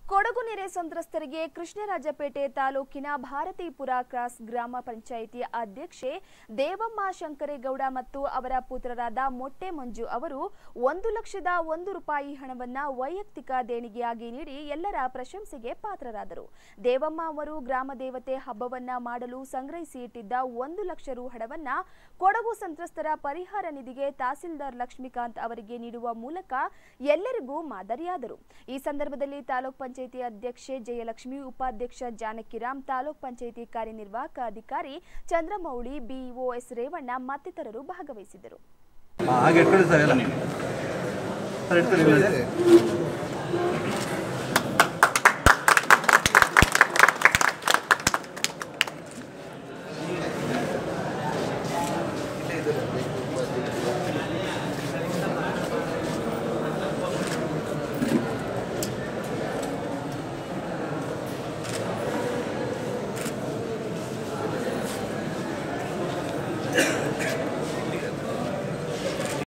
ಕೊಡಗು ನೆರೆ ಸಂತ್ರಸ್ತರಿಗೆ ಕೃಷ್ಣರಾಜಪೇಟೆ ತಾಲೂಕಿನ ಭಾರತೀಪುರ ಕ್ರಾಸ್ ಗ್ರಾಮ ಪಂಚಾಯಿತಿ ಅಧ್ಯಕ್ಷೆ ದೇವಮ್ಮ ಶಂಕರೇಗೌಡ ಮತ್ತು ಅವರ ಪುತ್ರರಾದ ಮೊಟ್ಟೆ ಮಂಜು ಅವರು ಒಂದು ಲಕ್ಷದ ಒಂದು ರೂಪಾಯಿ ಹಣವನ್ನ ವೈಯಕ್ತಿಕ ದೇಣಿಗೆಯಾಗಿ ನೀಡಿ ಎಲ್ಲರ ಪ್ರಶಂಸೆಗೆ ಪಾತ್ರರಾದರು ದೇವಮ್ಮ ಅವರು ಗ್ರಾಮ ದೇವತೆ ಹಬ್ಬವನ್ನ ಮಾಡಲು ಸಂಗ್ರಹಿಸಿ ಇಟ್ಟಿದ್ದ ಒಂದು ಲಕ್ಷ ರು ಹಣವನ್ನ ಕೊಡಗು ಸಂತ್ರಸ್ತರ ಪರಿಹಾರ ನಿಧಿಗೆ ತಹಸೀಲ್ದಾರ್ ಲಕ್ಷ್ಮೀಕಾಂತ್ ಅವರಿಗೆ ನೀಡುವ ಮೂಲಕ ಎಲ್ಲರಿಗೂ ಮಾದರಿಯಾದರು ಈ ಸಂದರ್ಭದಲ್ಲಿ ತಾಲೂಕ್ ಪಂಚಾಯಿತಿ ಅಧ್ಯಕ್ಷೆ ಜಯಲಕ್ಷ್ಮಿ ಉಪಾಧ್ಯಕ್ಷ ಜಾನಕಿರಾಮ್ ತಾಲೂಕ್ ಪಂಚಾಯಿತಿ ಕಾರ್ಯನಿರ್ವಾಹಕ ಅಧಿಕಾರಿ ಚಂದ್ರಮೌಳಿ ಬಿಇಒ ಎಸ್ ರೇವಣ್ಣ ಮತ್ತಿತರರು ಭಾಗವಹಿಸಿದ್ದರು ಹಾ, ಹಾಗೆ ಇಟ್ಕೊಳ್ಳಿ ಸರ್ ಎಲ್ಲ ಸರ್ ಇಟ್ಕೊಳ್ಳಿ ಮೇಲೆ.